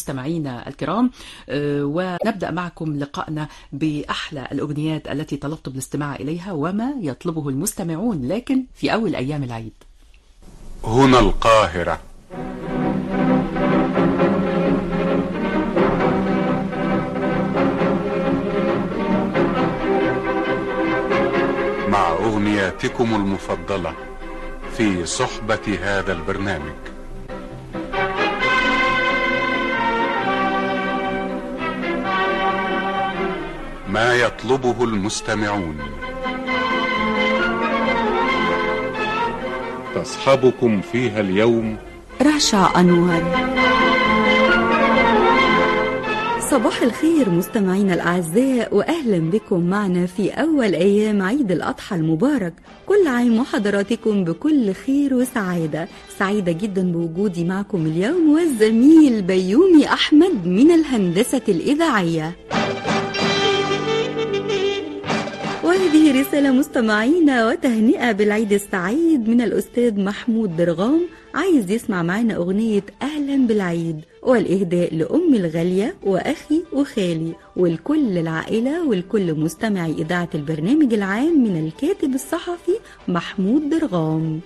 مستمعينا الكرام آه، ونبدأ معكم لقائنا بأحلى الأغنيات التي طلبتم الاستماع إليها وما يطلبه المستمعون لكن في أول أيام العيد هنا القاهرة مع أغنياتكم المفضلة في صحبة هذا البرنامج ما يطلبه المستمعون تصحبكم فيها اليوم رشا أنور صباح الخير مستمعينا الأعزاء وأهلا بكم معنا في أول أيام عيد الأضحى المبارك كل عام وحضراتكم بكل خير وسعادة سعيدة جدا بوجودي معكم اليوم والزميل بيومي أحمد من الهندسة الإذاعية وهذه رسالة مستمعينا وتهنئة بالعيد السعيد من الأستاذ محمود درغام عايز يسمع معنا أغنية أهلا بالعيد والإهداء لأمي الغالية وأخي وخالي ولكل العائلة ولكل مستمعي إذاعة البرنامج العام من الكاتب الصحفي محمود درغام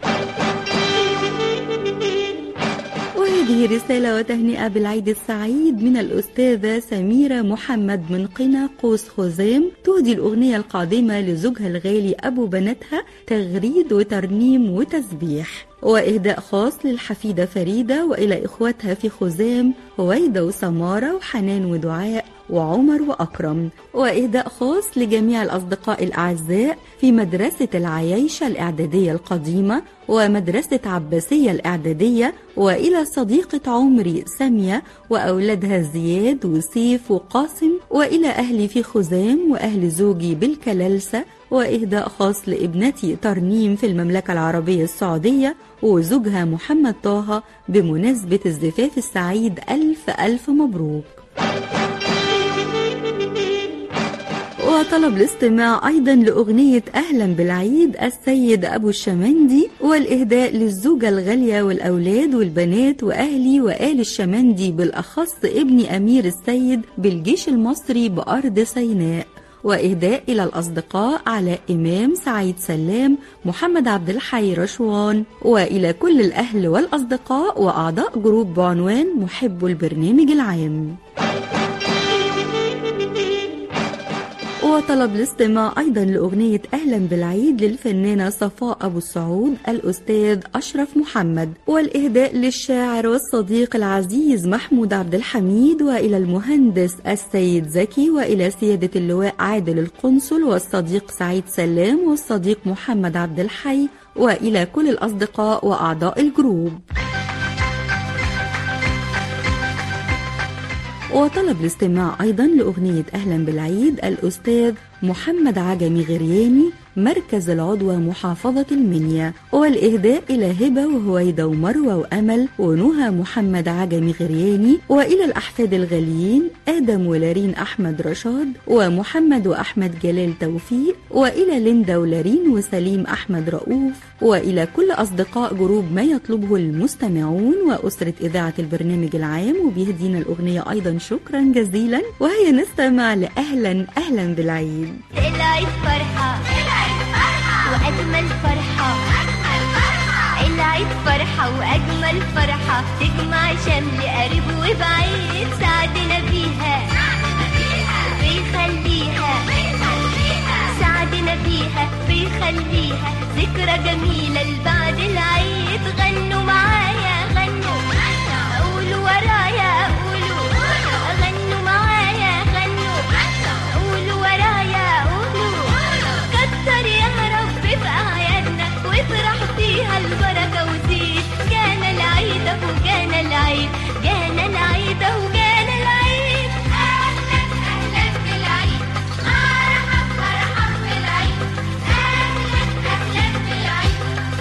وهذه رسالة وتهنئة بالعيد السعيد من الأستاذة سميرة محمد من قنا قوس خزام تهدي الأغنية القادمة لزوجها الغالي أبو بناتها تغريد وترنيم وتسبيح وإهداء خاص للحفيدة فريدة وإلى إخواتها في خزام هويدة وسمارة وحنان ودعاء وعمر وأكرم وإهداء خاص لجميع الأصدقاء الأعزاء في مدرسة العيايشة الإعدادية القديمة ومدرسة عباسية الإعدادية وإلى صديقة عمري سامية وأولادها زياد وسيف وقاسم وإلى أهلي في خزام وأهل زوجي بالكلالسة وإهداء خاص لابنتي ترنيم في المملكة العربية السعودية وزوجها محمد طه بمناسبة الزفاف السعيد ألف ألف مبروك وطلب الاستماع أيضا لأغنية أهلا بالعيد السيد أبو الشمندي والإهداء للزوجة الغالية والأولاد والبنات وأهلي وآل الشمندي بالأخص ابني أمير السيد بالجيش المصري بأرض سيناء وإهداء إلى الأصدقاء علاء إمام سعيد سلام محمد عبد الحي رشوان وإلى كل الأهل والأصدقاء وأعضاء جروب بعنوان محب البرنامج العام وطلب الاستماع أيضا لأغنية أهلا بالعيد للفنانة صفاء أبو السعود الأستاذ أشرف محمد والإهداء للشاعر والصديق العزيز محمود عبد الحميد وإلى المهندس السيد زكي وإلى سيادة اللواء عادل القنصل والصديق سعيد سلام والصديق محمد عبد الحي وإلى كل الأصدقاء وأعضاء الجروب وطلب الاستماع أيضا لأغنية أهلا بالعيد الأستاذ محمد عجمي غرياني مركز العضوة محافظة المنيا والإهداء إلى هبة وهويدة ومروة وأمل ونهى محمد عجمي غرياني وإلى الأحفاد الغاليين آدم ولارين أحمد رشاد ومحمد وأحمد جلال توفيق وإلى ليندا ولارين وسليم أحمد رؤوف وإلى كل أصدقاء جروب ما يطلبه المستمعون وأسرة إذاعة البرنامج العام وبيهدينا الأغنية أيضا شكرا جزيلا وهي نستمع لأهلا أهلا بالعيد العيد فرحة العيد فرحة وأجمل فرحة أجمل فرحة العيد فرحة وأجمل فرحة تجمع شمل قريب وبعيد سعدنا بيها بيخليها سعدنا بيها بيخليها ذكرى جميلة لبعد العيد غنوا معايا غنوا قولوا ورايا قولوا غنوا معايا غنوا قولوا ورايا قولوا كتر يا رب في أعيادنا وافرح فيها البركة وزيد جانا العيد أهو جانا العيد جانا العيد أهو جانا العيد أهلا أهلا بالعيد مرحب مرحب بالعيد أهلا أهلا بالعيد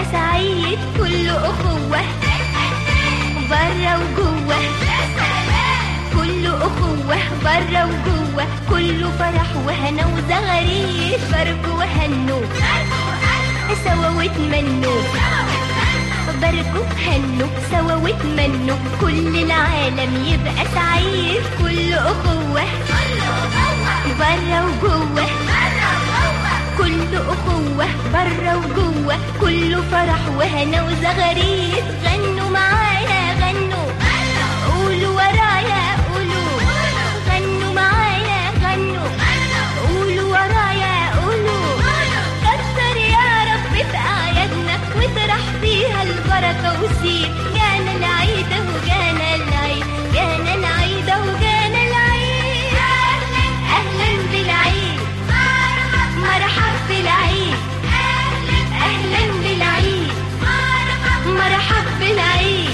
يبقى سعيد كله أخوة برا وجوه كله أخوة برا وجوه كله فرح وهنا وزغاريد باركوا وهنوا سوا واتمنوا باركوا هنوا سوا واتمنوا كل العالم يبقى سعيد كله أخوة برا وجوه كله أخوة برا وجوه كله فرح وهنا وزغاريد غنوا معايا غنوا قولوا ورايا قولوا غنوا معايا غنوا قولوا ورايا قولوا كتر يا رب في أعيادنا واطرح فيها البركة وسيب جانا العيد وجانا العيد جانا العيد وجانا العيد أهلا بالعيد مرحب بالعيد أهلا بالعيد مرحب بالعيد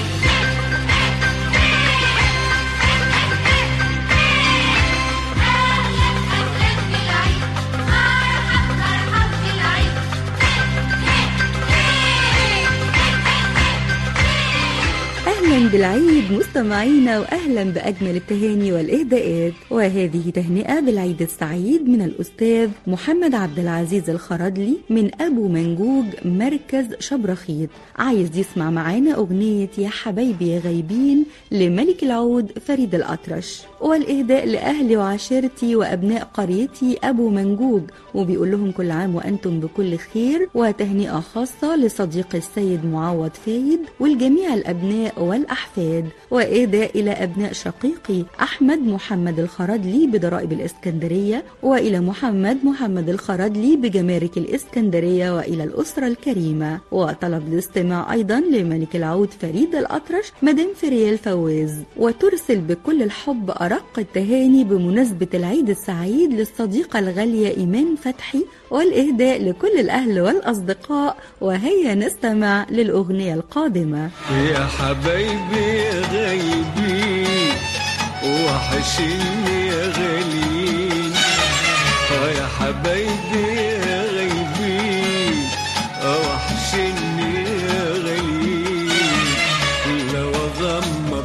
أهلا بالعيد مستمعينا وأهلا بأجمل التهاني والإهداءات وهذه تهنئة بالعيد السعيد من الأستاذ محمد عبد العزيز الخردلي من أبو منجوج مركز شبرخيط عايز يسمع معانا أغنية يا حبايبي يا غايبين لملك العود فريد الأطرش والإهداء لأهلي وعشيرتي وأبناء قريتي أبو منجوج وبيقول لهم كل عام وأنتم بكل خير وتهنئة خاصة لصديق السيد معوض فايد والجميع الأبناء والأحفاد وإهداء إلى أبناء شقيقي أحمد محمد الخردلي بضرائب الإسكندرية وإلى محمد محمد الخردلي بجمارك الإسكندرية وإلى الأسرة الكريمة وطلب الاستماع أيضا لملك العود فريد الأطرش مدام فريال فواز وترسل بكل الحب أرق التهاني بمناسبة العيد السعيد للصديقة الغالية إيمان فتحي والإهداء لكل الأهل والأصدقاء وهيا نستمع للأغنية القادمة يا حبايبي يا غايبين وحشني يا غاليين اه يا حبايبي يا غايبين اه وحشني يا غاليين لو اغمض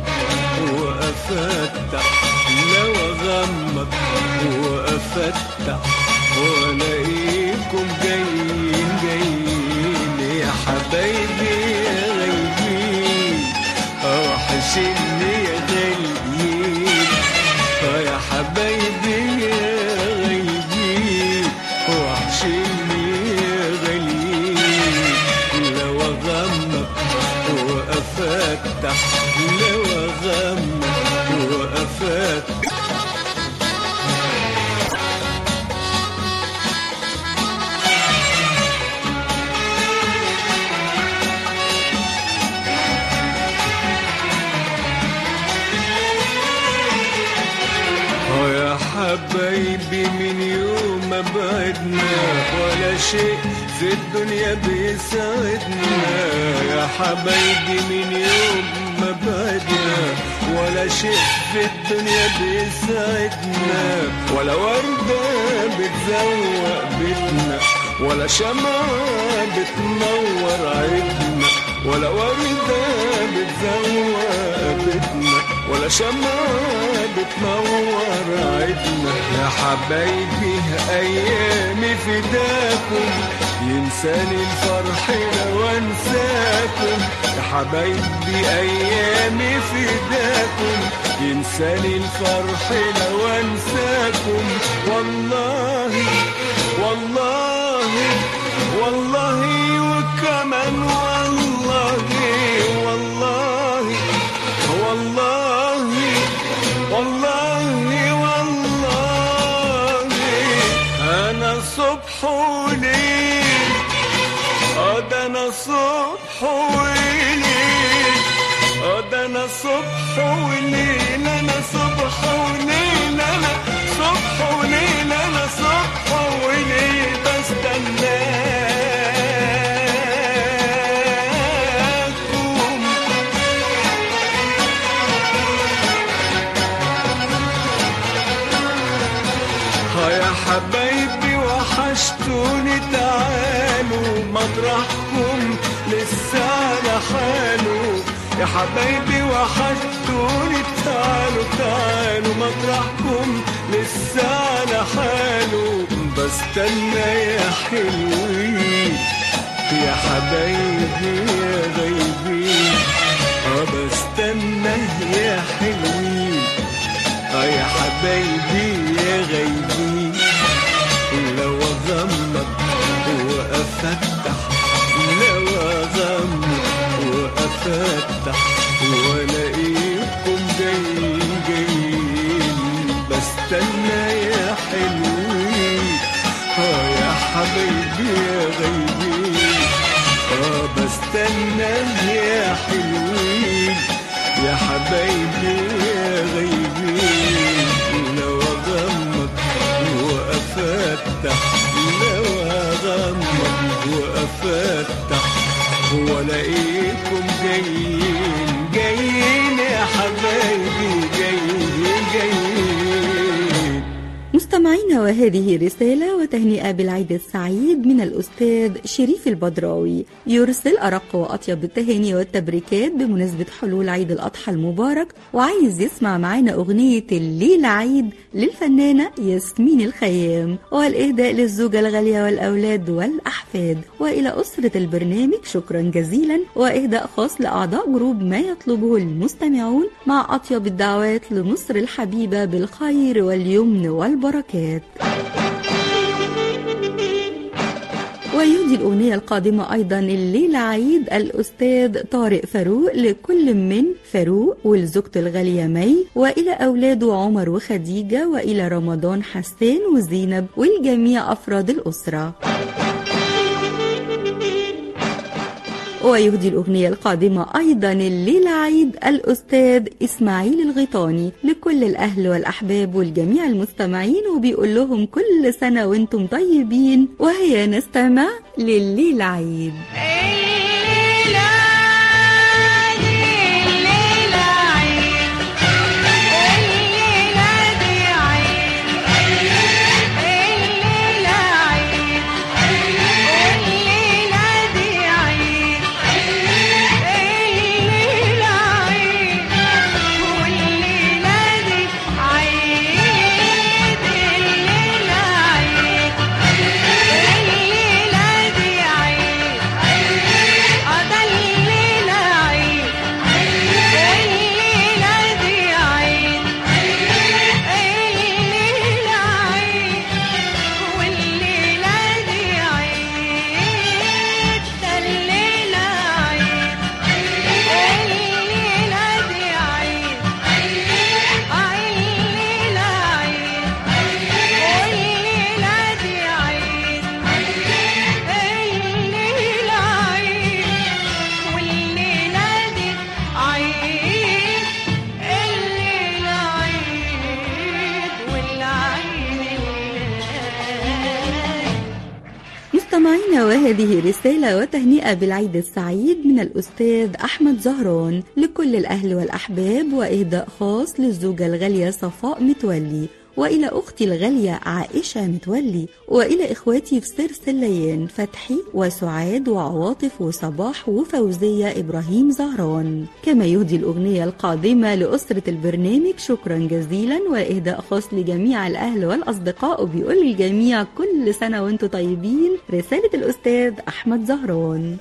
وافتح لو اغمض وافتح والاقيكم جايين جايين يا حبايبي يا غايبين اه وحشني يا غاليين اه يا حبايبي يا غايبين وحشني يا غاليين لو اغمض وافتح لو اغمض وافتح اه يا حبايبي من يوم ما بعدنا ولا شيء في الدنيا بيساعدنا يا حبايبي من يوم ما بعدنا ولا شيء في الدنيا بيساعدنا ولا وردة بتزوق بيتنا ولا شمعة بتنور عيدنا ولا وردة بتزوق بيتنا ولا شمعة بتنور عيدنا يا حبايبي أيامي فداكم ينساني الفرح لو انساكم يا حبايبي أيامي فداكم ينساني الفرح لو انساكم والله والله والله وكمان والله والله والله والله والله انا صبح وليل اه ده انا صبح وليل اه ده انا صبح وليل انا صبح وليل انا صبح وليل انا صبح وليل بستناكم ها يا حبايبي وحشتوني تعالوا مطرحكم يا حبايبي وحشتوني تعالوا تعالوا مطرحكم لسه على حاله بستنى يا حلوين يا حبايبي يا غايبين اه بستنى يا حلوين اه يا حبايبي يا غايبين لو اغمض وافتح لو اغمض وافتح والاقيكم جايين جايين بستنى يا حلوين اه يا حبايبي يا غايبين اه بستنى يا حلوين يا حبايبي يا غايبين لو اغمض وافتح لو اغمض وافتح والاقيكم جايين جايين يا حبايبي جايين جايين مستمعينا وهذه رسالة وتهنئة بالعيد السعيد من الأستاذ شريف البدراوي يرسل أرق وأطيب التهاني والتبريكات بمناسبة حلول عيد الأضحى المبارك وعايز يسمع معانا أغنية الليلة عيد للفنانة ياسمين الخيام والإهداء للزوجة الغالية والأولاد والأحفاد وإلى أسرة البرنامج شكرا جزيلا وإهداء خاص لأعضاء جروب ما يطلبه المستمعون مع أطيب الدعوات لمصر الحبيبة بالخير واليمن والبركات ويهدي الأغنية القادمة أيضا الليلة عيد الأستاذ طارق فاروق لكل من فاروق ولزوجته الغالية مي وإلى أولاده عمر وخديجة وإلى رمضان حسان وزينب ولجميع أفراد الأسرة ويهدي الأغنية القادمة أيضا الليلة عيد الأستاذ إسماعيل الغيطاني لكل الأهل والأحباب والجميع المستمعين وبيقول لهم كل سنة وانتم طيبين وهيا نستمع لليلة عيد الليلة دي الليلة عيد الليلة دي عيد الليلة عيد الليلة دي عيد الليلة عيد والليلة دي عيد الليلة عيد الليلة دي عيد قضى الليلة عيد الليلة دي عيد الليلة عيد والليلة دي عيد ده الليلة عيد الليلة دي عيد الليلة عيد والليلة دي عيد الليلة عيد والليلة دي عيد الليلة عيد والعيد مستمعينا وهذه رسالة وتهنئة بالعيد السعيد من الأستاذ أحمد زهران لكل الأهل والأحباب وإهداء خاص للزوجة الغالية صفاء متولي وإلى أختي الغالية عائشة متولي وإلى إخواتي في سر سليان فتحي وسعاد وعواطف وصباح وفوزية إبراهيم زهران كما يهدي الأغنية القادمة لأسرة البرنامج شكرا جزيلا وإهداء خاص لجميع الأهل والأصدقاء وبيقول للجميع كل سنة وانتم طيبين رسالة الأستاذ أحمد زهران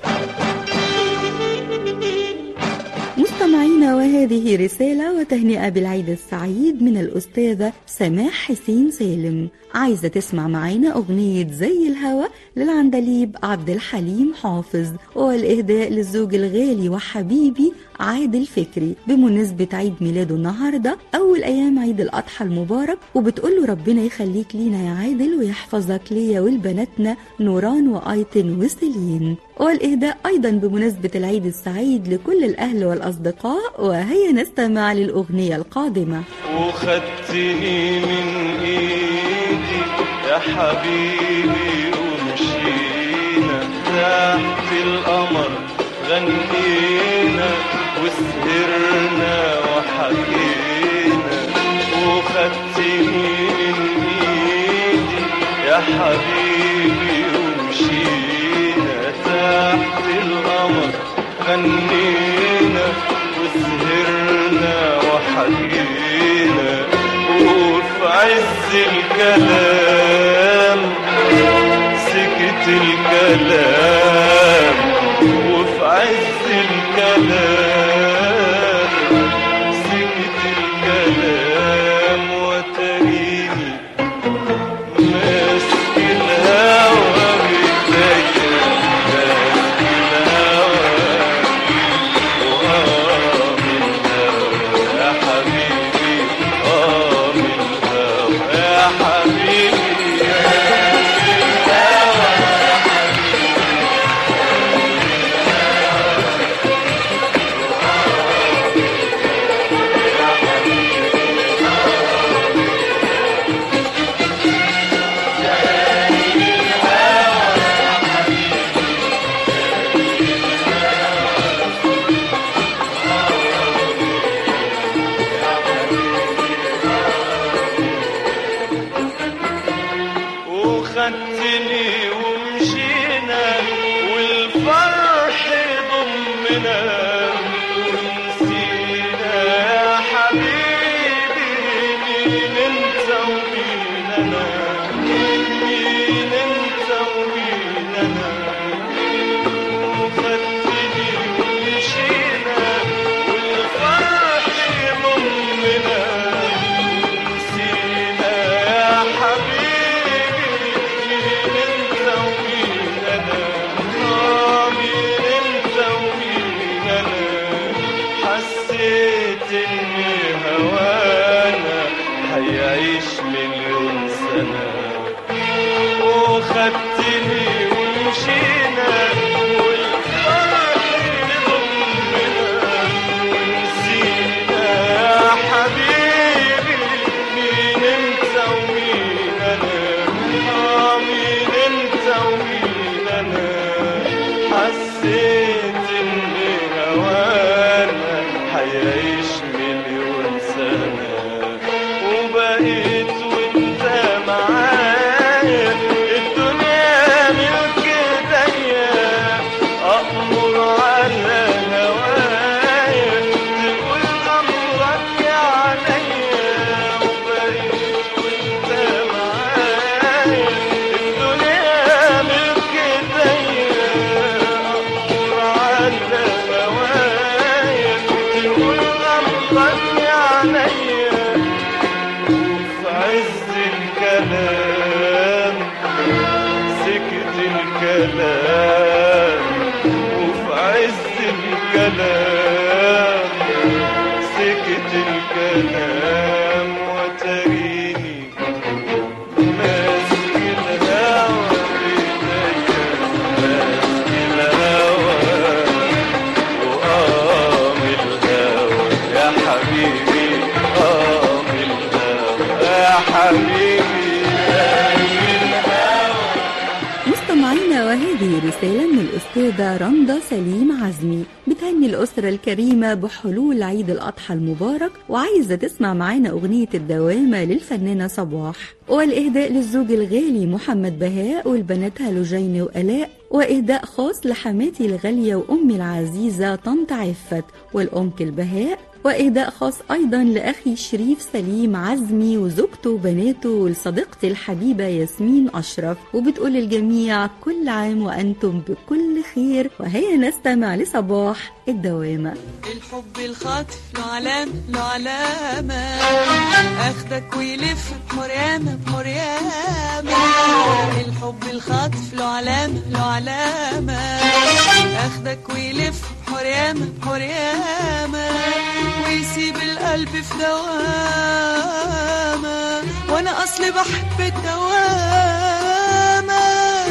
مستمعينا وهذه رسالة وتهنئة بالعيد السعيد من الأستاذة سماح حسين سالم عايزة تسمع معانا أغنية زي الهوى للعندليب عبد الحليم حافظ والإهداء للزوج الغالي وحبيبي عادل فكري بمناسبة عيد ميلاده النهاردة أول أيام عيد الأضحى المبارك وبتقول له ربنا يخليك لينا يا عادل ويحفظك ليا ولبناتنا نوران وآيتن وسيلين والإهداء أيضا بمناسبة العيد السعيد لكل الأهل والأصدقاء وهيا نستمع للأغنية القادمة وخدتني من ايدي يا حبيبي ومشينا تحت القمر غنينا وسهرنا وحكينا وخدتني من ايدي يا حبيبي ومشينا تحت القمر غنينا حكينا وفي عز الكلام سكت الكلام وفي عز الكلام سكت الكلام وتريني ماسك الهوى بإيديا ماسك الهوى وآه من الهوى يا حبيبي آه من الهوى يا حبيبي يا وخدتني ومشينا والفرح ضمنا ونسينا يا حبيبي مين انت ومين انا مين انت ومين انا وخدتني ومشينا والفرح ضمنا ونسينا يا حبيبي مين انت ومين انا آه مين انت ومين انا حسيت ان هوانا هيعيش مليون سنه وخدتني ومشينا والفرح ضمنا ونسينا يا حبيبي مين انت ومين انا آه مين انت ومين انا حسيت ان هوانا هيعيش مليون سنه وبقيت وانت معايا الدنيا ملك ايديا اأمر على هوايا تقول امرك عليا وبقيت وانت معايا الدنيا ملك ايديا اأمر على هوايا تقول امرك عليا في عز الكلام سكت الكلام وفي عز الكلام سكت الكلام وتريني ماسك الهوى بإيديا ماسك الهوى وآه من الهوى يا حبيبي آه من الهوى يا حبيبي يا من الهوى مستمعينا وهذه رسالة من الأستاذة رندا سليم عزمي بتهني الأسرة الكريمة بحلول عيد الأضحى المبارك وعايزة تسمع معانا أغنية الدوامة للفنانة صباح والإهداء للزوج الغالي محمد بهاء والبنات لجين وآلاء وإهداء خاص لحماتي الغالية وأمي العزيزة طنط عفت والأنكل بهاء وإهداء خاص أيضا لأخي شريف سليم عزمي وزوجته وبناته ولصديقتي الحبيبة ياسمين أشرف وبتقول للجميع كل عام وأنتم بكل خير وهيا نستمع لصباح الدوامة الحب الخاطف له علامة له علامة اخدك ويلف بمريامة بمريامة الحب الخاطف له علامة له علامة اخدك ويلف بمريامة بمريامة ويسيب القلب في دوامة وانا اصلي بحب الدوامة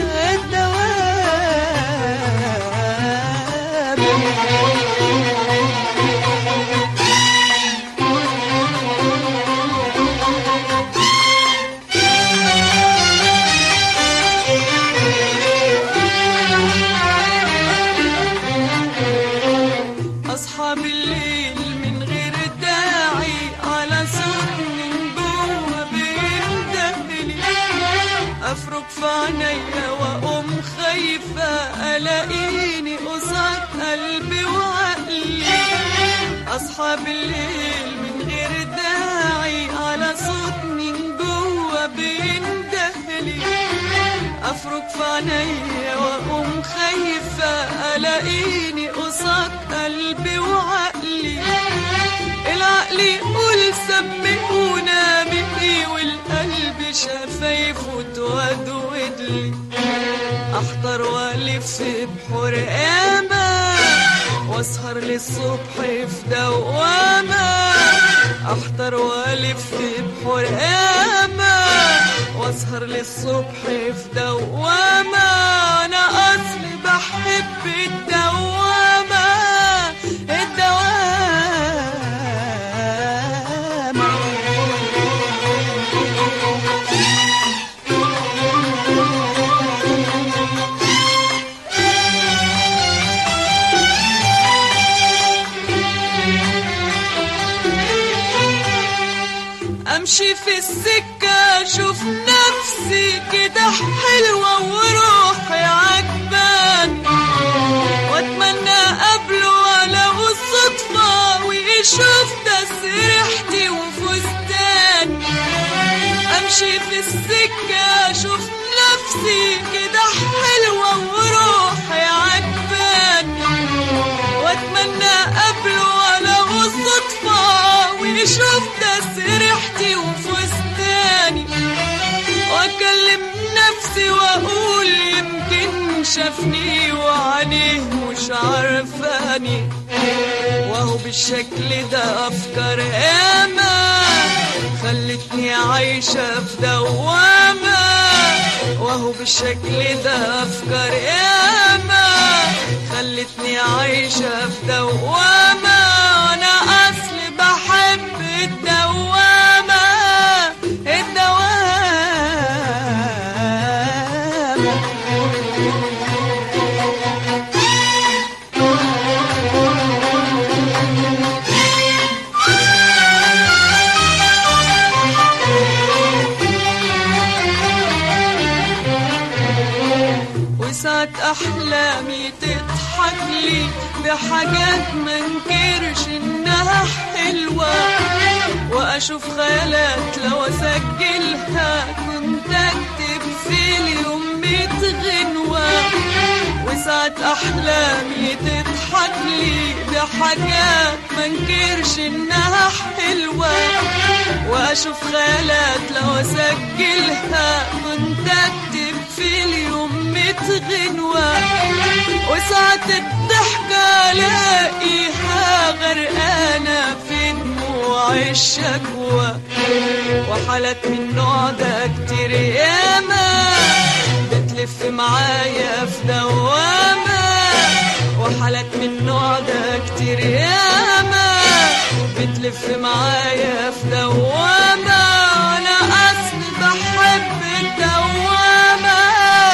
الدوامة أصحى بالليل من غير الداعي على صوت من جوه بيندهلي أفرك في عينيا وأقوم خايفة ألاقيني قصاد قلبي وعقلي أصحى بالليل من غير افرك في عينيا واقوم خايفة الاقيني قصاد قلبي وعقلي العقل يقول سمعونا مني والقلب شفايفه تودود لي احضر والف بحور امان واسهر للصبح في دوامة احضر والف بحور امان واسهر للصبح في دوامة انا اصلي بحب الدوامة الدوامة امشي في السكة اشوف نفسي كده حلوة وروحي عجبان واتمنى قبله ولو الصدفة ويشوف تسريحتي وفستان امشي في السكة اشوف نفسي كده حلوة وروحي عجبان واتمنى قبله ولو الصدفة ويشوف تسريحتي وفستاني واكلم نفسي واقول يمكن شافني وعينيه مش عارفاني وهو بالشكل ده افكار ياما خلتني عايشة في دوامة وهو بالشكل ده افكار ياما خلتني عايشة في دوامة انا اصلي بحب الدوامة الدوامة وساعة أحلامي تضحك لي بحاجات منكرش إنها حلوة وأشوف خيالات لو أسجلها كنت أكتب في اليوم ميت غنوة وساعة أحلامي تضحك لي بحاجات منكرش إنها حلوة وأشوف خيالات لو أسجلها كنت أكتب في اليوم ميت غنوة وساعة الضحكة ألاقيها غرقانة في دموع الشكوى وحالات من النوع ده كتير ياما بتلف معايا في دوامة وحالات من النوع ده كتير ياما بتلف معايا في دوامة أنا أصلي بحب الدوامة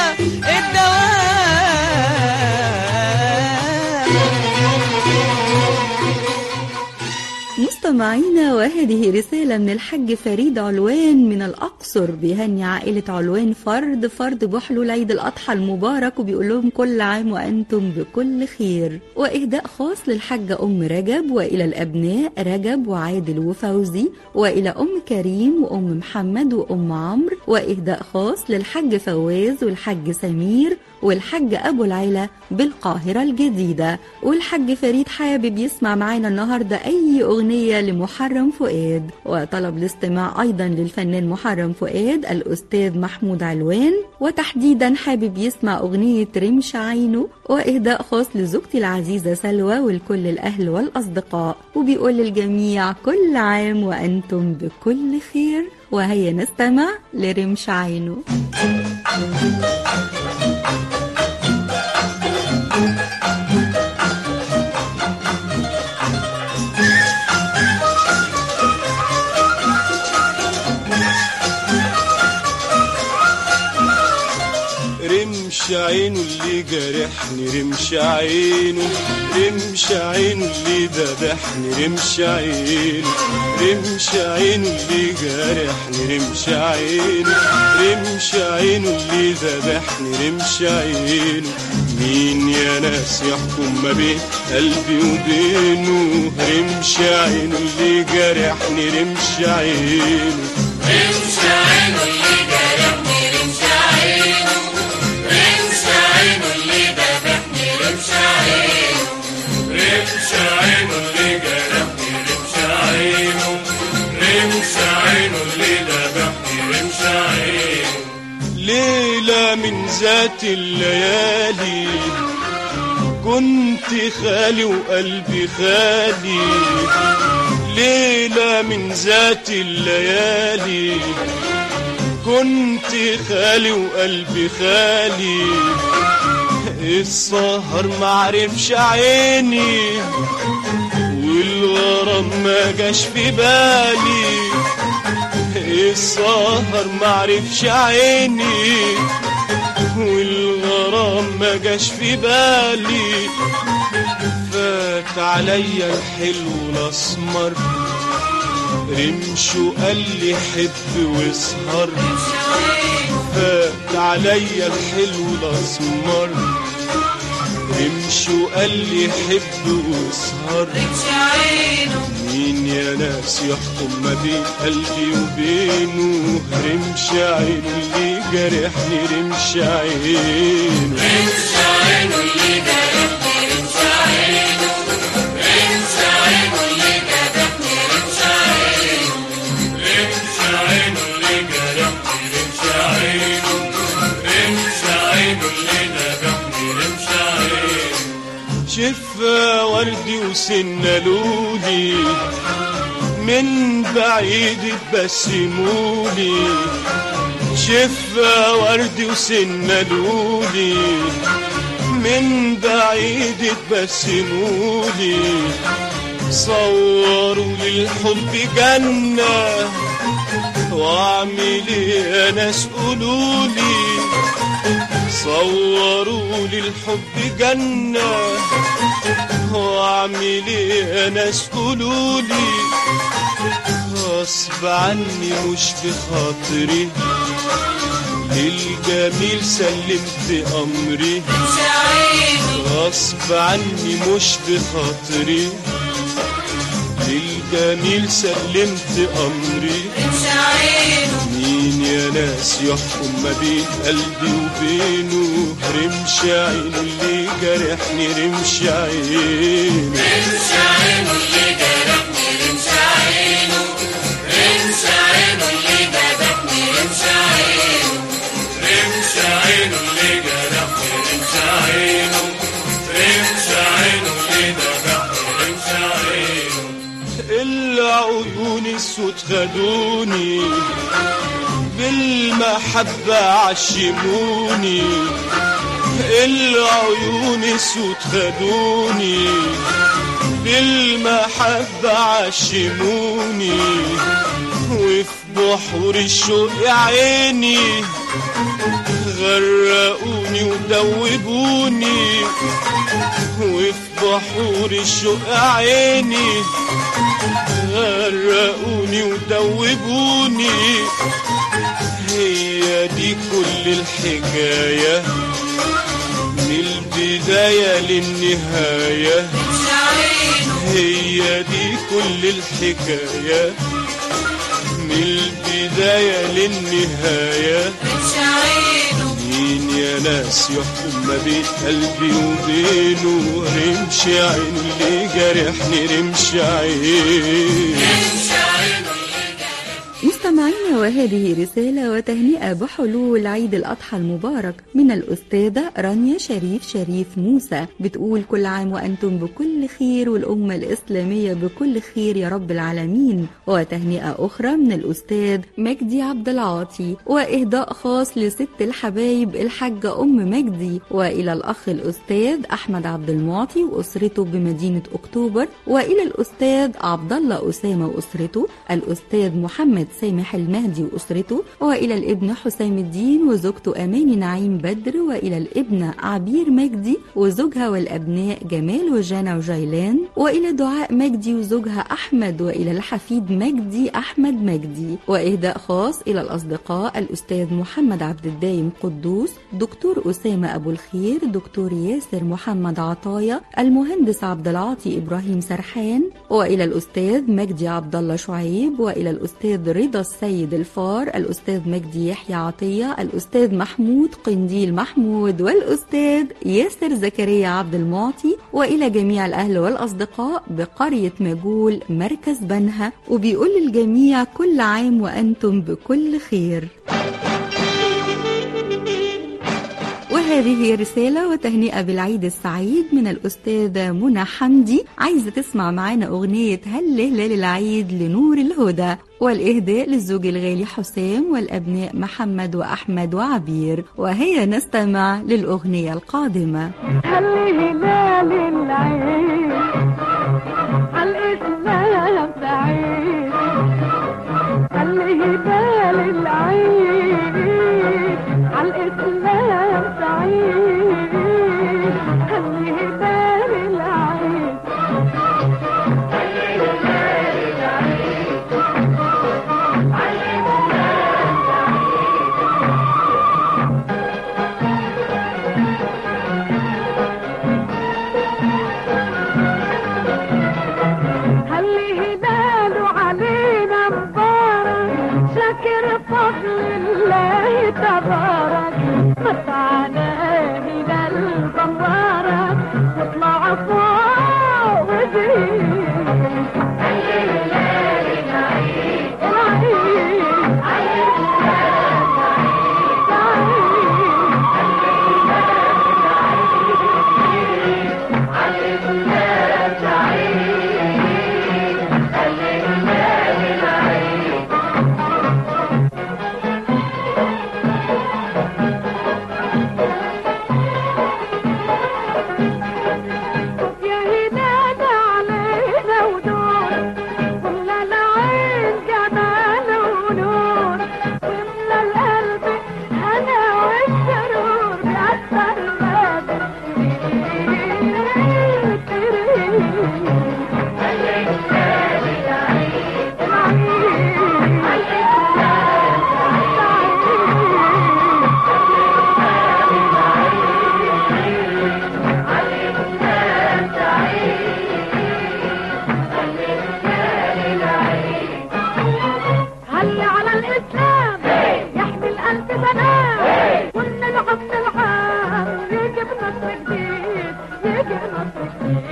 الدوامة مستمعينا وهذه رسالة من الحج فريد علوان من الأقصر بيهني عائلة علوان فرد فرد بحلول عيد الأضحى المبارك وبيقول لهم كل عام وأنتم بكل خير وإهداء خاص للحجة أم رجب وإلى الأبناء رجب وعادل وفوزي وإلى أم كريم وأم محمد وأم عمرو وإهداء خاص للحج فواز والحج سمير والحج أبو العلا بالقاهرة الجديدة والحج فريد حابب يسمع معانا النهاردة أي أغنية لمحرم فؤاد وطلب الاستماع أيضا للفنان محرم فؤاد الأستاذ محمود علوان وتحديدا حابب يسمع أغنية رمش عينه وإهداء خاص لزوجتي العزيزة سلوى ولكل الأهل والأصدقاء وبيقول للجميع كل عام وأنتم بكل خير وهيا نستمع لرمش عينه رمش عينه اللي جرحني رمش عينه رمش عينه اللي ذبحني رمش عينه رمش عينه اللي جرحني رمش عينه رمش عينه اللي ذبحني رمش عينه مين يا ناس يحكم ما بين قلبي وبينه رمش عينه اللي جرحني رمش عينه رمش عينه اللي جرحني رمش عينه ذات الليالي كنت خالي وقلبي خالي ليلة من ذات الليالي كنت خالي وقلبي خالي السهر معرفش عيني والغرام ما جاش في بالي السهر معرفش عيني والغرام ما جاش في بالي فات عليا الحلو الاسمر رمش وقال لي حب واسهر فات عليا الحلو الاسمر رمش وقال لي حب واسهر مين يا ناس يحكم ما بين قلبي وبينه رمش عينه اللي جرحني رمش عينه شفا وردي وسنة لولي من بعيد تبسمولي شفا وردي وسنة لولي من بعيد تبسمولي صوروا للحب جنة واعمل ايه يا ناس قولولي صوروا للحب جنة واعمل ايه يا ناس قولولي غصب عني مش بخاطري للجميل سلمت امري غصب عني مش بخاطري للجميل سلمت امري مين يا ناس يحكم ما بين قلبي وبينه رمش عينه اللي جرحني رمش عينه العيون السود خدوني بالمحبة عشموني العيون السود خدوني بالمحبة عشموني وفي بحور الشوق يا عيني غرقوني ودوبوني وفي بحور الشوق يا عيني غرقوني ودوبوني هي دي كل الحكاية من البداية للنهاية هي دي كل الحكاية من البداية للنهاية مين يا ناس يحكم ما بين قلبي وبينه رمش عين اللي جرحني رمش عين مستمعينا وهذه رسالة وتهنئة بحلول عيد الأضحى المبارك من الأستاذة رانيا شريف شريف موسى بتقول كل عام وأنتم بكل خير والأمة الإسلامية بكل خير يا رب العالمين وتهنئة أخرى من الأستاذ مجدي عبد العاطي وإهداء خاص لست الحبايب الحاجة أم مجدي وإلى الأخ الأستاذ أحمد عبد المعطي وأسرته بمدينة أكتوبر وإلى الأستاذ عبد الله أسامة وأسرته الأستاذ محمد سامح المهدي وأسرته وإلى الابن حسام الدين وزوجته أماني نعيم بدر وإلى الابنة عبير مجدي وزوجها والأبناء جمال وجانا وجيلان وإلى دعاء مجدي وزوجها أحمد وإلى الحفيد مجدي أحمد مجدي وإهداء خاص إلى الأصدقاء الأستاذ محمد عبد الدايم قدوس دكتور أسامة أبو الخير دكتور ياسر محمد عطايا المهندس عبد العاطي إبراهيم سرحان وإلى الأستاذ مجدي عبد الله شعيب وإلى الأستاذ رضا السيد الفار الأستاذ مجدي يحيى عطية الأستاذ محمود قنديل محمود والأستاذ ياسر زكريا عبد المعطي وإلى جميع الأهل والأصدقاء بقرية مجول مركز بنها وبيقول للجميع كل عام وأنتم بكل خير وهذه رسالة وتهنئة بالعيد السعيد من الأستاذة منى حمدي عايزة تسمع معانا أغنية هل هلال العيد لنور الهدى والإهداء للزوج الغالي حسام والأبناء محمد وأحمد وعبير وهي نستمع للأغنية القادمة هل هلال العيد الإسلام سعيد هل هلال العيد الإسلام سعيد هل هلال العيد هل هلال علينا مبارك شاكر فضل الله تبارك متعنا هلال مبارك واطلع فوق وزيد يا هلال علينا ونور وملا العين جمال ونور وملا القلب هنا والسرور بأكثر ما هل على الإسلام يحمي الألف سلام كل العم العام يجيب نصر جديد يجيب نصر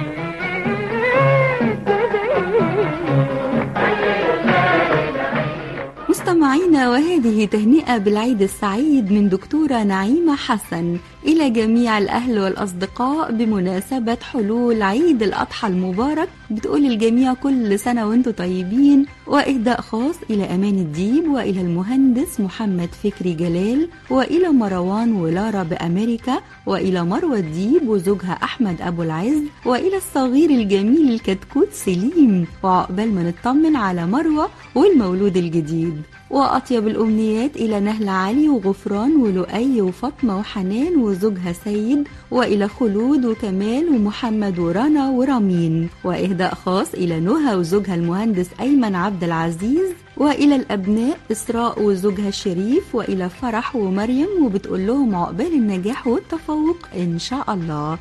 جديد مستمعينا وهذه تهنئة بالعيد السعيد من دكتورة نعيمة حسن إلى جميع الأهل والأصدقاء بمناسبة حلول عيد الأضحى المبارك بتقول الجميع كل سنة وانتم طيبين وإهداء خاص إلى أمان الديب وإلى المهندس محمد فكري جلال وإلى مروان ولارا بأمريكا وإلى مروة الديب وزوجها أحمد أبو العز وإلى الصغير الجميل الكتكوت سليم وعقبال ما نطمن على مروة والمولود الجديد وأطيب الأمنيات إلى نهل علي وغفران ولؤي وفاطمة وحنان وزوجها سيد وإلى خلود وكمال ومحمد ورنا ورامين وإهداء خاص إلى نهى وزوجها المهندس أيمن عبد العزيز وإلى الأبناء إسراء وزوجها الشريف وإلى فرح ومريم وبتقول لهم عقبال النجاح والتفوق إن شاء الله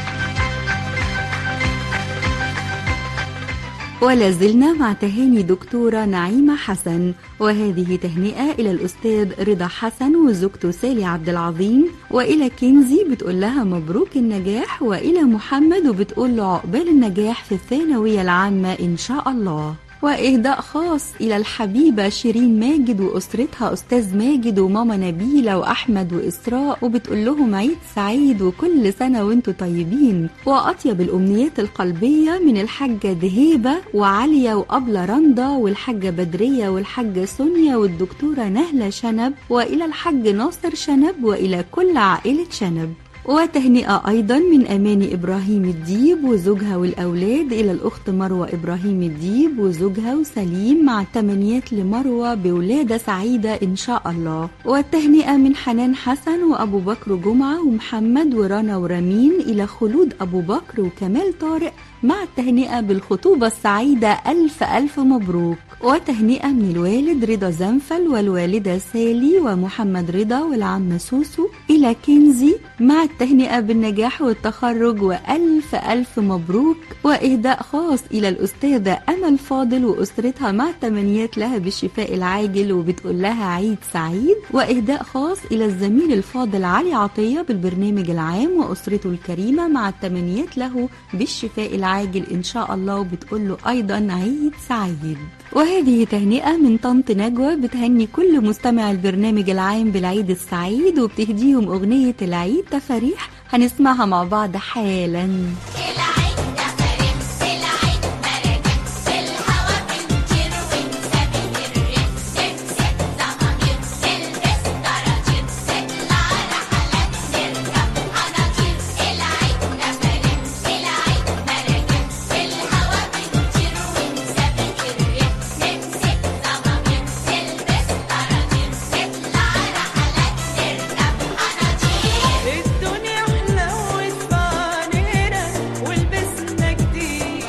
ولا زلنا مع تهاني دكتورة نعيمة حسن وهذه تهنئة إلى الأستاذ رضا حسن وزوجته سالي عبد العظيم وإلى كنزي بتقول لها مبروك النجاح وإلى محمد وبتقول له عقبال النجاح في الثانوية العامة إن شاء الله وإهداء خاص إلى الحبيبة شيرين ماجد وأسرتها أستاذ ماجد وماما نبيلة وأحمد وإسراء وبتقول لهم عيد سعيد وكل سنة وانتم طيبين وأطيب الأمنيات القلبية من الحاجة دهيبة وعليا وأبلة رندا والحاجة بدرية والحاجة سونيا والدكتورة نهلة شنب وإلى الحاج ناصر شنب وإلى كل عائلة شنب وتهنئة أيضا من أماني إبراهيم الديب وزوجها والأولاد إلى الأخت مروة إبراهيم الديب وزوجها وسليم مع تمنيات لمروة بولادة سعيدة إن شاء الله والتهنئة من حنان حسن وأبو بكر جمعة ومحمد ورنا ورمين إلى خلود أبو بكر وكمال طارق مع التهنئة بالخطوبة السعيدة ألف ألف مبروك وتهنئة من الوالد رضا زنفل والوالدة سالي ومحمد رضا والعم سوسو إلى كنزي مع التهنئة بالنجاح والتخرج وألف ألف مبروك وإهداء خاص إلى الأستاذة أمل فاضل وأسرتها مع التمنيات لها بالشفاء العاجل وبتقول لها عيد سعيد وإهداء خاص إلى الزميل الفاضل علي عطية بالبرنامج العام وأسرته الكريمة مع التمنيات له بالشفاء العاجل إن شاء الله وبتقول له أيضا عيد سعيد وهذه تهنئة من طنط نجوى بتهني كل مستمع البرنامج العام بالعيد السعيد وبتهديهم أغنية العيد تفاريح هنسمعها مع بعض حالا العيد فرنس العيد مراكب في الهوا بنطير ونسابق الريف نمسك ضمامير نلبس طراطير نطلع رحلات نركب قناطير العيد فرنس العيد مراكب في الهوا بنطير ونسابق الريف نمسك ضمامير نلبس طراطير نطلع رحلات نركب قناطير الدنيا حلوت بعينينا ولبسنا جديد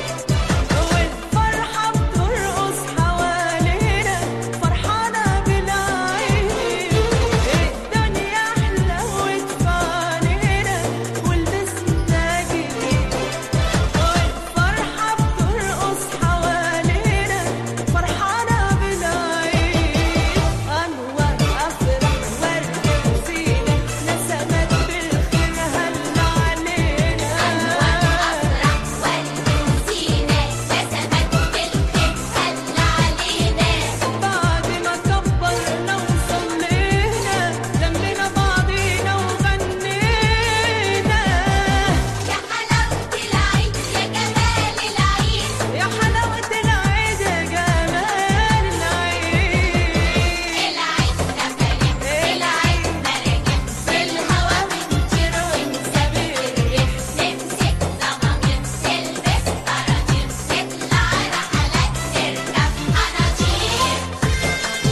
والفرحة بترقص حوالينا فرحانة بالعيد الدنيا حلوت بعينينا ولبسنا جديد والفرحة بترقص حوالينا فرحانة بالعيد أنوار أفراح ورد وزينة نسمات بالخير هلا علينا أفراح ورد وزينة نسمات بالخير هلا علينا بعد ما كبرنا وصلينا لمينا بعضينا وغنينا يا حلاوة العيد يا جمال العيد يا حلاوة العيد يا جمال العيد العيد سفرين العيد مراكب في الهوا بنطير ونسابق الريح نمسك ضمامير نلبس طراطير نطلع رحلات نركب قناطير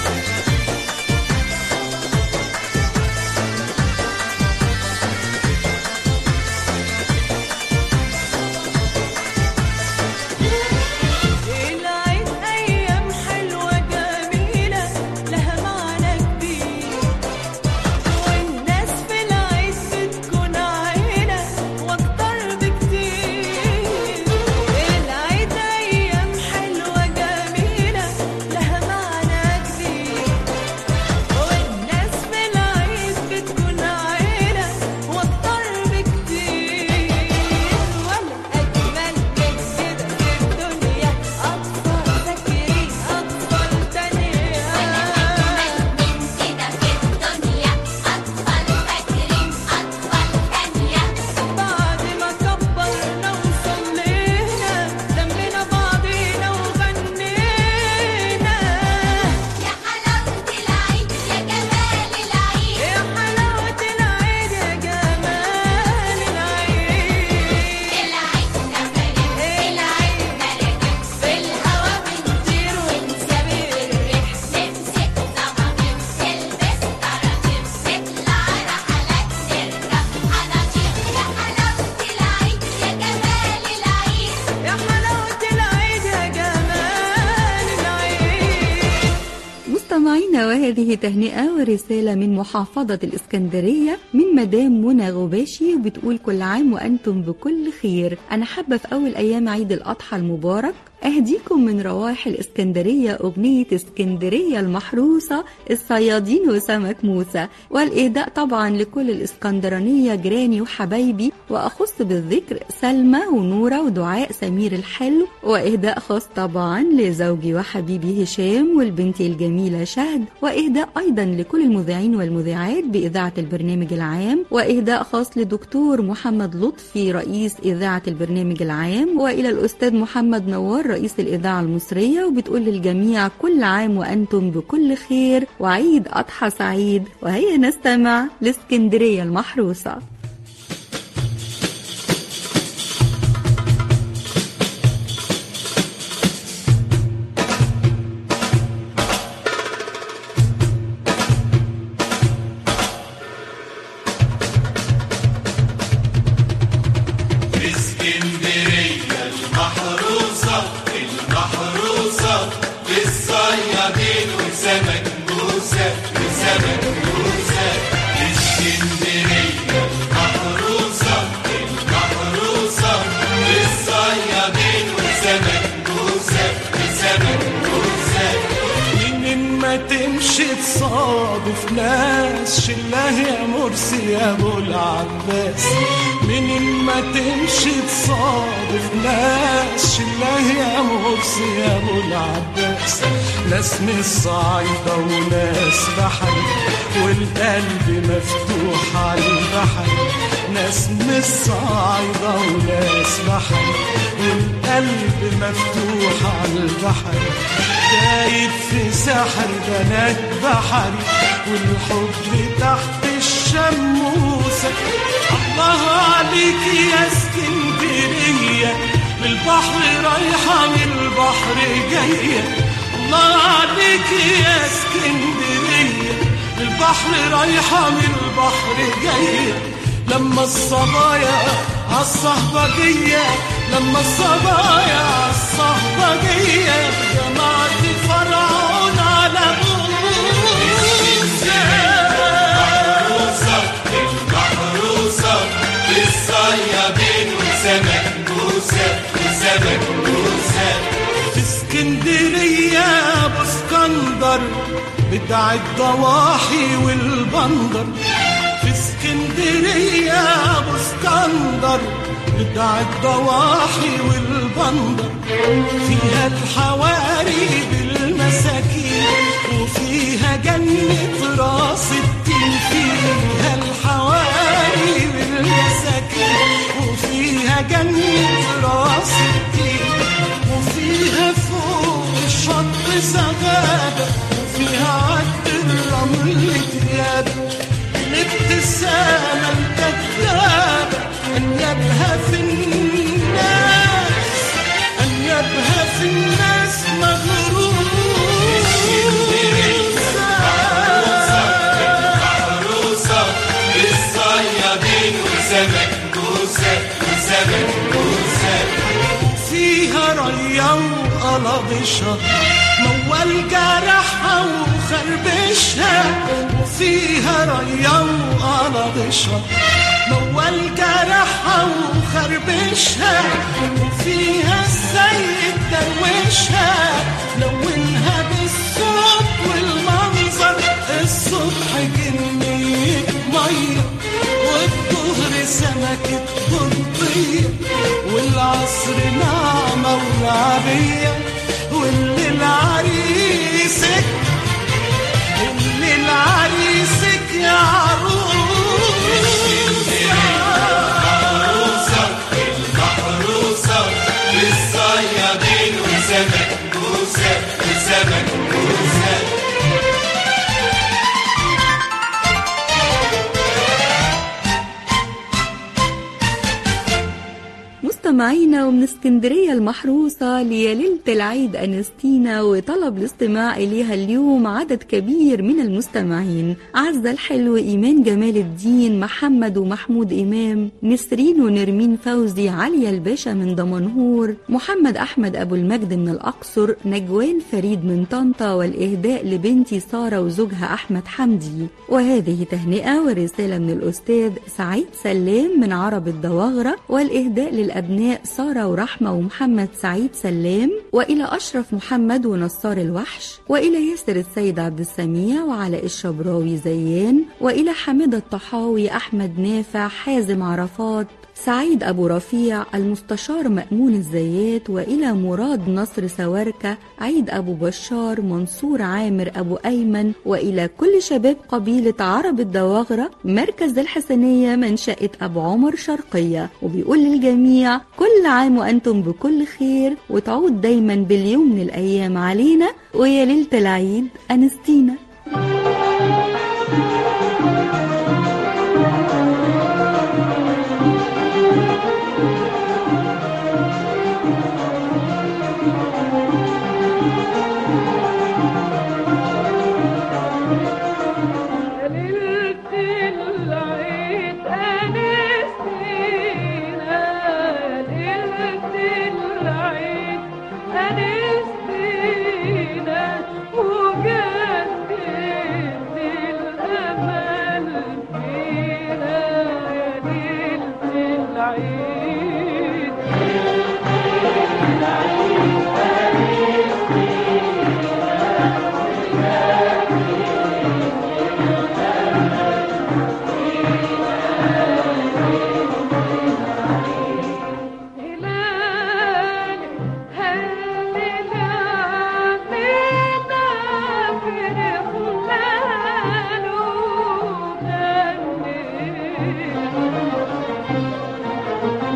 العيد أيام حلوة جميلة لها معنى كبير والناس في العيد بتكون عيلة وأكتر بكتير العيد أيام حلوة جميلة لها معنى كبير والناس في العيد بتكون عيلة وأكتر بكتير ولا أجمل من كده في الدنيا أطفال فاكرين أطفال تانية من كده في الدنيا أطفال فاكرين أطفال تانية بعد ما كبرنا وصلينا لمينا بعضينا وغنينا يا حلاوة العيد يا جمال العيد يا حلاوة العيد يا جمال العيد العيد سفرين العيد مراكب في الهوا بنطير ونسابق الريح نمسك ضمامير نلبس طراطير نطلع رحلات نركب قناطير يا حلاوة العيد يا جمال العيد يا حلاوة العيد يا جمال العيد مستمعينا وهذه تهنئة ورسالة من محافظة الإسكندرية من مدام منى غباشي وبتقول كل عام وأنتم بكل خير أنا حابة في أول أيام عيد الأضحى المبارك أهديكم من رواح الإسكندرية أغنية اسكندرية المحروسة الصيادين وسمك موسى والإهداء طبعا لكل الإسكندرانية جيراني وحبايبي وأخص بالذكر سلمى ونورة ودعاء سمير الحلو وإهداء خاص طبعا لزوجي وحبيبي هشام والبنت الجميلة شهد وإهداء أيضا لكل المذيعين والمذيعات بإذاعة البرنامج العام وإهداء خاص لدكتور محمد لطفي رئيس إذاعة البرنامج العام وإلى الأستاذ محمد نوار رئيس الإذاعة المصرية وبتقول للجميع كل عام وأنتم بكل خير وعيد أضحى سعيد وهيا نستمع لاسكندرية المحروسة اسكندرية المحروسة المحروسة بالصيادين وسمك موسى وسمك موسى اسكندرية تمشي تصادف ناس شله يا مرسي يا ابو العباس من ما تمشي تصادف ناس شله يا مرسي يا ابو العباس ناس من الصعيدة وناس بحري والقلب مفتوح على البحر ناس من الصعيدة وناس بحري والقلب مفتوح على البحر دايب في سحر بنات بحري والحب تحت الشموسة الله عليك يا اسكندرية من البحر رايحة من البحر جاية الله عليك يا اسكندرية من البحر رايحة من البحر جاية لما الصبايا عالصهبجية لما الصبايا عالصهبجية جمعت فرعون على المحروسة المحروسة للصيادين وسمك موسى وسمك موسى في اسكندرية ابو اسكندر بدع الضواحي والبندر في اسكندرية ابو اسكندر بدع الضواحي والبندر فيها الحواري بالمساكين وفيها جنة راس التين فيها الحواري بالمساكين وفيها جنة راس التين وفيها فوق الشط سغابة وفيها عد الرمل ديابة الابتسامة الكذابة أنيابها في الناس أنيابها في الناس محروسة للصيادين وسمك موسى وسمك موسى فيها ريا وقلبشها موال جرحها وخربشها وفيها ريا وقلبشها موال جرحها وخربشها وفيها السيد دروشها لونها بالصوت والمنظر الصبح جنية مية والظهر سمكة بلطية والعصر نعمة ولعبية والليل عريسك الليل عريسك يا عروس محروسة المحروسة للصيادين وسمك موسى وسمك موسى مستمعينا ومن اسكندرية المحروسة ليليلة العيد أنستينا وطلب الاستماع إليها اليوم عدد كبير من المستمعين عزة الحلو إيمان جمال الدين محمد ومحمود إمام نسرين ونرمين فوزي عليا الباشا من دمنهور محمد أحمد أبو المجد من الأقصر نجوان فريد من طنطا والإهداء لبنتي سارة وزوجها أحمد حمدي وهذه تهنئة ورسالة من الأستاذ سعيد سلام من عرب الدواغرة والإهداء للأبناء سارة ورحمة ومحمد سعيد سلام وإلى أشرف محمد ونصار الوحش وإلى ياسر السيد عبد السميع وعلاء الشبراوي زيان وإلى حميدة الطحاوي أحمد نافع حازم عرفات سعيد أبو رفيع المستشار مأمون الزيات وإلى مراد نصر سواركة عيد أبو بشار منصور عامر أبو أيمن وإلى كل شباب قبيلة عرب الدواغرة مركز الحسنية منشأة أبو عمر شرقية وبيقول للجميع كل عام وأنتم بكل خير وتعود دايما باليوم من الأيام علينا ويا ليلة العيد أنستينا ليلة العيد أنستينا ليلة العيد أنستينا وجد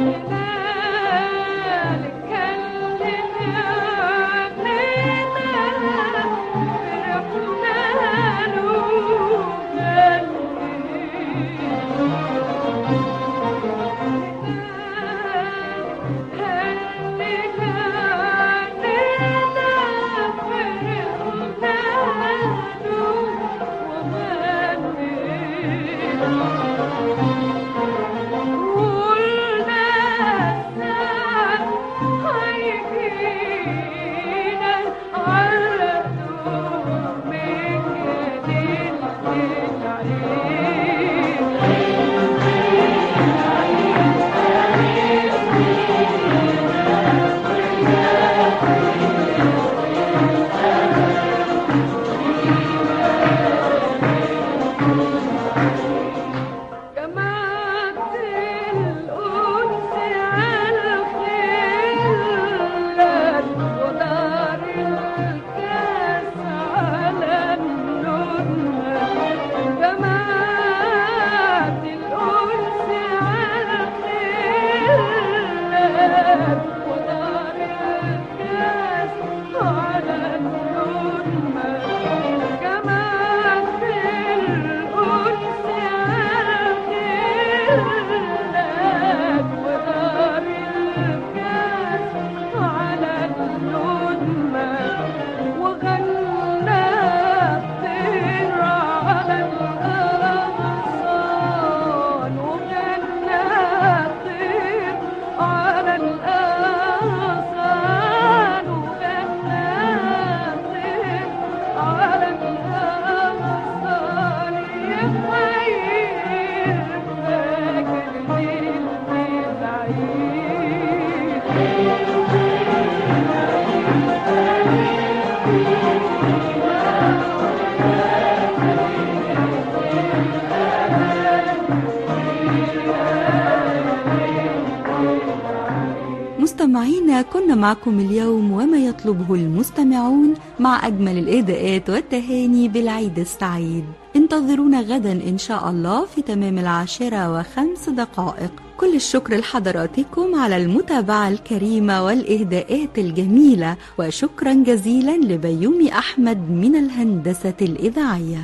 مستمعينا كنا معكم اليوم وما يطلبه المستمعون مع أجمل الإهداءات والتهاني بالعيد السعيد انتظرونا غدا إن شاء الله في تمام العاشرة وخمس دقائق كل الشكر لحضراتكم على المتابعة الكريمة والإهداءات الجميلة وشكرا جزيلا لبيومي أحمد من الهندسة الإذاعية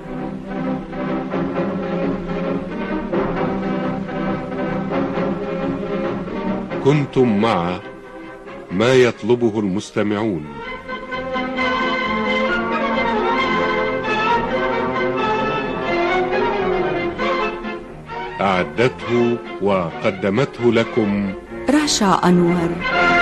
كنتم مع ما يطلبه المستمعون أعدته وقدمته لكم رشا أنور